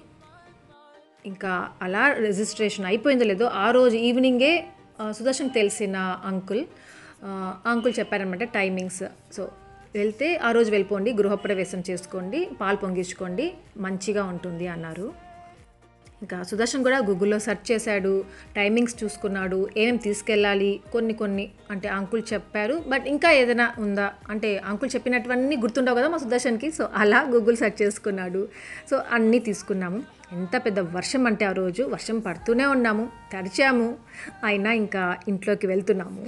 ఇంకా అలా రిజిస్ట్రేషన్ అయిపోయిందో లేదో ఆ రోజు ఈవినింగే ఆ, సుదర్శన్ తెలిసిన అంకుల్ ఆ, అంకుల్ చెప్పారనమాట టైమింగ్స్ సో వెళ్తే ఆ రోజు వెళ్ళిపోండి గృహప్రవేశం చేసుకోండి పాలు పొంగించుకోండి మంచిగా ఉంటుంది అన్నారు ఇంకా సుదర్శన్ కూడా గూగుల్లో సెర్చ్ చేశాడు టైమింగ్స్ చూసుకున్నాడు ఏమేమి తీసుకెళ్ళాలి కొన్ని కొన్ని అంటే అంకుల్ చెప్పారు బట్ ఇంకా ఏదైనా ఉందా అంటే అంకుల్ చెప్పినటువన్నీ గుర్తుండవు కదా మా సుదర్శన్కి సో అలా గూగుల్ సెర్చ్ చేసుకున్నాడు సో అన్నీ తీసుకున్నాము ఎంత పెద్ద వర్షం అంటే ఆ రోజు వర్షం పడుతూనే ఉన్నాము తడిచాము అయినా ఇంకా ఇంట్లోకి వెళ్తున్నాము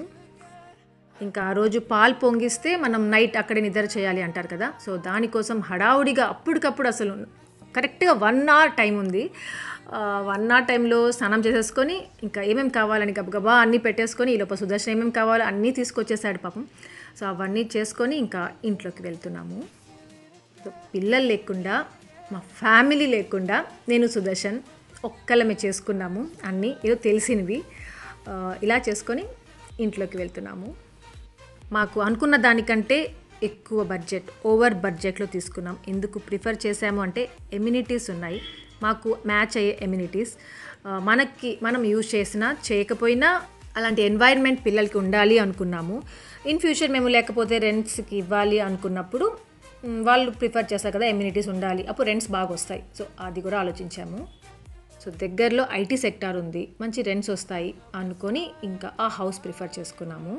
ఇంకా ఆ రోజు పాలు పొంగిస్తే మనం నైట్ అక్కడే నిద్ర చేయాలి అంటారు కదా సో దానికోసం హడావుడిగా అప్పటికప్పుడు అసలు కరెక్ట్గా వన్ అవర్ టైం ఉంది వన్ అవర్ టైంలో స్నానం చేసేసుకొని ఇంకా ఏమేమి కావాలని గబగబా అన్నీ పెట్టేసుకొని ఈ లోపల సుదర్శన్ ఏమేమి కావాలో అన్నీ తీసుకొచ్చేసాడు పాపం సో అవన్నీ చేసుకొని ఇంకా ఇంట్లోకి వెళ్తున్నాము సో పిల్లలు లేకుండా మా ఫ్యామిలీ లేకుండా నేను సుదర్శన్ ఒక్కలమే చేసుకున్నాము అన్నీ ఏదో తెలిసినవి ఆ, ఇలా చేసుకొని ఇంట్లోకి వెళ్తున్నాము మాకు అనుకున్న దానికంటే ఎక్కువ బడ్జెట్ ఓవర్ బడ్జెట్లో తీసుకున్నాం ఎందుకు ప్రిఫర్ చేసాము అంటే ఎమ్యూనిటీస్ ఉన్నాయి మాకు మ్యాచ్ అయ్యే ఎమ్యూనిటీస్ మనకి మనం యూజ్ చేసినా చేయకపోయినా అలాంటి ఎన్వైర్న్మెంట్ పిల్లలకి ఉండాలి అనుకున్నాము ఇన్ ఫ్యూచర్ మేము లేకపోతే రెంట్స్కి ఇవ్వాలి అనుకున్నప్పుడు మ్, వాళ్ళు ప్రిఫర్ చేస్తారు కదా ఎమ్యూనిటీస్ ఉండాలి అప్పుడు రెంట్స్ బాగా వస్తాయి సో అది కూడా ఆలోచించాము సో దగ్గరలో ఐటీ సెక్టార్ ఉంది మంచి రెంట్స్ వస్తాయి అనుకొని ఇంకా ఆ హౌస్ ప్రిఫర్ చేసుకున్నాము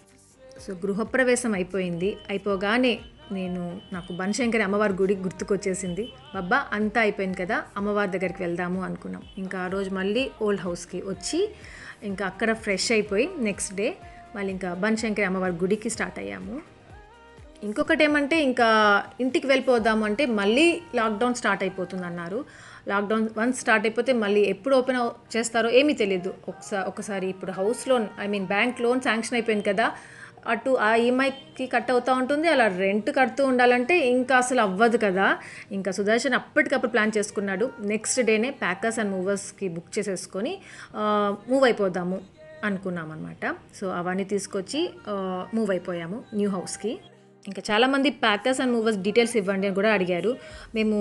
సో గృహప్రవేశం అయిపోయింది అయిపోగానే నేను నాకు బనశంకరి అమ్మవారి గుడి గుర్తుకొచ్చేసింది బాబా అంతా అయిపోయింది కదా అమ్మవారి దగ్గరికి వెళ్దాము అనుకున్నాం ఇంకా ఆ రోజు మళ్ళీ ఓల్డ్ హౌస్కి వచ్చి ఇంకా అక్కడ ఫ్రెష్ అయిపోయి నెక్స్ట్ డే మళ్ళీ ఇంకా బనశంకరి అమ్మవారి గుడికి స్టార్ట్ అయ్యాము ఇంకొకటి ఏమంటే ఇంకా ఇంటికి వెళ్ళిపోదాము అంటే మళ్ళీ లాక్డౌన్ స్టార్ట్ అయిపోతుంది అన్నారు లాక్డౌన్ వన్స్ స్టార్ట్ అయిపోతే మళ్ళీ ఎప్పుడు ఓపెన్ అవ్- చేస్తారో ఏమీ తెలియదు ఒకసారి ఒకసారి ఇప్పుడు house loan I mean bank loan sanction అయిపోయింది కదా అటు ఆ ఈఎంఐకి కట్ అవుతూ ఉంటుంది అలా రెంట్ కడుతూ ఉండాలంటే ఇంకా అసలు అవ్వదు కదా ఇంకా సుదర్శన్ అప్పటికప్పుడు ప్లాన్ చేసుకున్నాడు నెక్స్ట్ డేనే ప్యాకర్స్ అండ్ మూవర్స్కి బుక్ చేసేసుకొని మూవ్ అయిపోదాము అనుకున్నాం అనమాట సో అవన్నీ తీసుకొచ్చి మూవ్ అయిపోయాము న్యూ హౌస్కి ఇంకా చాలామంది ప్యాకర్స్ అండ్ మూవర్స్ డీటెయిల్స్ ఇవ్వండి అని కూడా అడిగారు మేము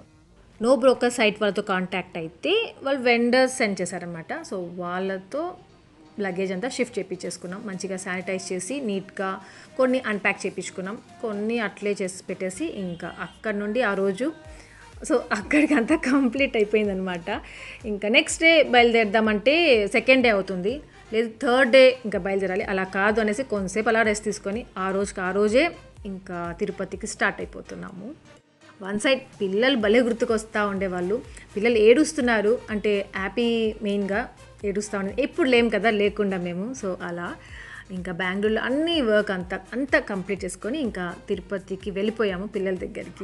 నో బ్రోకర్ సైట్ వాళ్ళతో కాంటాక్ట్ అయితే వాళ్ళు వెండర్స్ సెండ్ చేశారనమాట సో వాళ్ళతో లగేజ్ అంతా షిఫ్ట్ చేయించేసుకున్నాం మంచిగా శానిటైజ్ చేసి నీట్గా కొన్ని అన్ప్యాక్ చేయించుకున్నాం కొన్ని అట్లే చేసి పెట్టేసి ఇంకా అక్కడ నుండి ఆ రోజు సో అక్కడికి అంతా కంప్లీట్ అయిపోయిందనమాట ఇంకా నెక్స్ట్ డే బయలుదేరదామంటే సెకండ్ డే అవుతుంది లేదు థర్డ్ డే ఇంకా బయలుదేరాలి అలా కాదు అనేసి కొంతసేపు అలా రెస్ట్ తీసుకొని ఆ రోజుకి ఆ రోజే ఇంకా తిరుపతికి స్టార్ట్ అయిపోతున్నాము వన్ సైడ్ పిల్లలు భలే గుర్తుకొస్తూ ఉండేవాళ్ళు పిల్లలు ఏడుస్తున్నారు అంటే హ్యాపీ మెయిన్గా ఏడుస్తూ ఉండే ఎప్పుడు లేం కదా లేకుండా మేము సో అలా ఇంకా బెంగళూరులో అన్ని వర్క్ అంతా అంతా కంప్లీట్ చేసుకొని ఇంకా తిరుపతికి వెళ్ళిపోయాము పిల్లల దగ్గరికి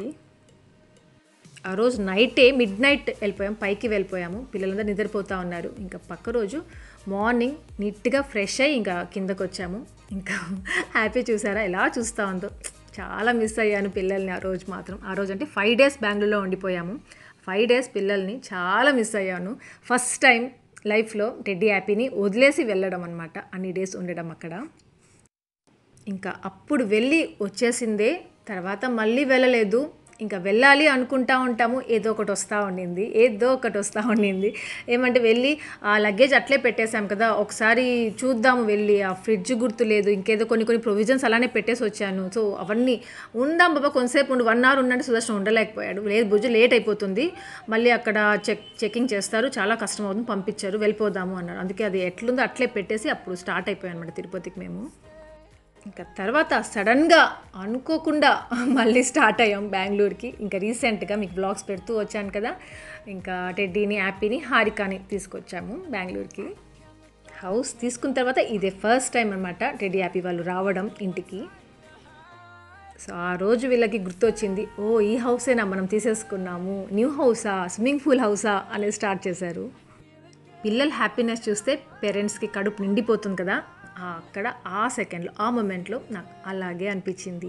ఆ రోజు నైటే మిడ్ నైట్ వెళ్ళిపోయాం పైకి వెళ్ళిపోయాము పిల్లలందరూ నిద్రపోతూ ఉన్నారు ఇంకా పక్క రోజు మార్నింగ్ నీట్గా ఫ్రెష్ అయ్యి ఇంకా కిందకు వచ్చాము ఇంకా హ్యాపీ చూసారా ఎలా చూస్తూ ఉందో చాలా మిస్ అయ్యాను పిల్లల్ని ఆ రోజు మాత్రం ఆ రోజు అంటే ఫైవ్ డేస్ బెంగళూరులో ఉండిపోయాము ఫైవ్ డేస్ పిల్లల్ని చాలా మిస్ అయ్యాను ఫస్ట్ టైం లైఫ్లో టెడ్డీ హ్యాపీని వదిలేసి వెళ్ళడం అనమాట అన్ని డేస్ ఉండడం అక్కడ ఇంకా అప్పుడు వెళ్ళి వచ్చేసిందే తర్వాత మళ్ళీ వెళ్ళలేదు ఇంకా వెళ్ళాలి అనుకుంటా ఉంటాము ఏదో ఒకటి వస్తూ ఉండింది ఏదో ఒకటి వస్తూ ఉండింది ఏమంటే వెళ్ళి ఆ లగేజ్ అట్లే పెట్టేశాం కదా ఒకసారి చూద్దాము వెళ్ళి ఆ ఫ్రిడ్జ్ గుర్తు లేదు ఇంకేదో కొన్ని కొన్ని ప్రొవిజన్స్ అలానే పెట్టేసి వచ్చాను సో అవన్నీ ఉందాం బాబా కొంతసేపు ఉండి వన్ అవర్ ఉండంటే సుదర్శన్ ఉండలేకపోయాడు లేదు భుజు లేట్ అయిపోతుంది మళ్ళీ అక్కడ చెక్ చెకింగ్ చేస్తారు చాలా కష్టం అవుతుంది పంపించారు వెళ్ళిపోదాము అన్నారు అందుకే అది ఎట్లుందో అట్లే పెట్టేసి అప్పుడు స్టార్ట్ అయిపోయాను అనమాట తిరుపతికి మేము ఇంకా తర్వాత సడన్గా అనుకోకుండా మళ్ళీ స్టార్ట్ అయ్యాం బెంగళూరుకి ఇంకా రీసెంట్గా మీకు బ్లాగ్స్ పెడుతూ వచ్చాను కదా ఇంకా టెడ్డీని హ్యాపీని హారికాని తీసుకొచ్చాము బెంగళూరుకి హౌస్ తీసుకున్న తర్వాత ఇదే ఫస్ట్ టైం అనమాట టెడ్డీ హ్యాపీ వాళ్ళు రావడం ఇంటికి సో ఆ రోజు వీళ్ళకి గుర్తొచ్చింది ఓ ఈ హౌసేనా మనం తీసేసుకున్నాము న్యూ హౌసా స్విమ్మింగ్ పూల్ హౌసా అనేది స్టార్ట్ చేశారు పిల్లల హ్యాపీనెస్ చూస్తే పేరెంట్స్కి కడుపు నిండిపోతుంది కదా ఆ అక్కడ ఆ సెకండ్లో ఆ మూమెంట్లో నాకు అలాగే అనిపించింది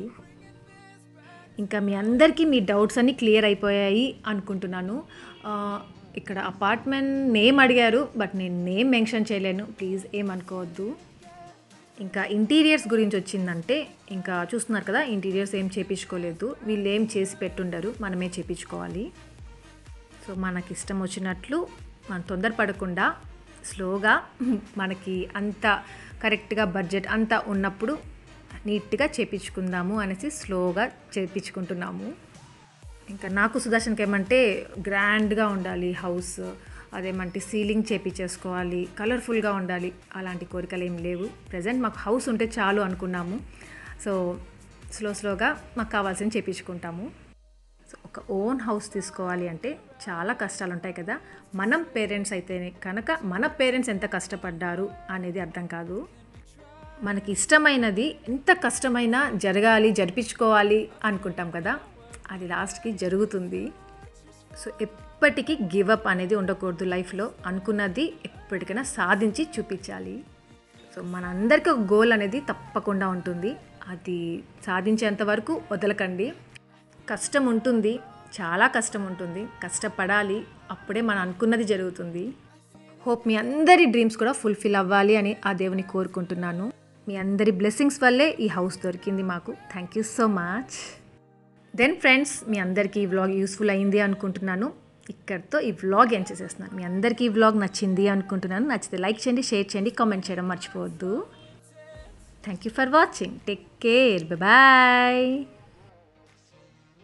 ఇంకా మీ అందరికీ మీ డౌట్స్ అన్నీ క్లియర్ అయిపోయాయి అనుకుంటున్నాను ఆ, ఇక్కడ అపార్ట్మెంట్ నేమ్ అడిగారు బట్ నేను నేమ్ మెన్షన్ చేయలేను ప్లీజ్ ఏమనుకోవద్దు ఇంకా ఇంటీరియర్స్ గురించి వచ్చిందంటే ఇంకా చూస్తున్నారు కదా ఇంటీరియర్స్ ఏం చేపించుకోలేదు వీళ్ళు ఏం చేసి పెట్టుండరు మనమే చేపించుకోవాలి సో మనకి ఇష్టం వచ్చినట్లు మనం తొందరపడకుండా స్లోగా మనకి అంత కరెక్ట్గా బడ్జెట్ అంతా ఉన్నప్పుడు నీట్గా చేపించుకుందాము అనేసి స్లోగా చేపించుకుంటున్నాము ఇంకా నాకు సుదర్శన్కి ఏమంటే గ్రాండ్గా ఉండాలి హౌస్ అదేమంటే సీలింగ్ చేపించేసుకోవాలి కలర్ఫుల్గా ఉండాలి అలాంటి కోరికలు ఏం లేవు ప్రజెంట్ మాకు హౌస్ ఉంటే చాలు అనుకున్నాము సో స్లో స్లోగా మాకు కావాల్సింది చేపించుకుంటాము సో ఒక ఓన్ హౌస్ తీసుకోవాలి అంటే చాలా కష్టాలు ఉంటాయి కదా మనం పేరెంట్స్ అయితేనే కనుక మన పేరెంట్స్ ఎంత కష్టపడ్డారు అనేది అర్థం కాదు మనకి ఇష్టమైనది ఎంత కష్టమైనా జరగాలి జరిపించుకోవాలి అనుకుంటాం కదా అది లాస్ట్కి జరుగుతుంది సో ఎప్పటికీ గివ్ అప్ అనేది ఉండకూడదు లైఫ్లో అనుకున్నది ఎప్పటికైనా సాధించి చూపించాలి సో మనందరికీ ఒక గోల్ అనేది తప్పకుండా ఉంటుంది అది సాధించేంత వరకు వదలకండి కష్టం ఉంటుంది చాలా కష్టం ఉంటుంది కష్టపడాలి అప్పుడే మనం అనుకున్నది జరుగుతుంది హోప్ మీ అందరి డ్రీమ్స్ కూడా ఫుల్ఫిల్ అవ్వాలి అని ఆ దేవుని కోరుకుంటున్నాను మీ అందరి బ్లెస్సింగ్స్ వల్లే ఈ హౌస్ దొరికింది మాకు thank you so much then friends మీ అందరికీ ఈ వ్లాగ్ యూస్ఫుల్ అయింది అనుకుంటున్నాను ఇక్కడితో ఈ వ్లాగ్ ఏం చేసేస్తున్నాను మీ అందరికీ ఈ వ్లాగ్ నచ్చింది అనుకుంటున్నాను నచ్చితే లైక్ చేయండి షేర్ చేయండి కామెంట్ చేయడం మర్చిపోవద్దు thank you for watching take care bye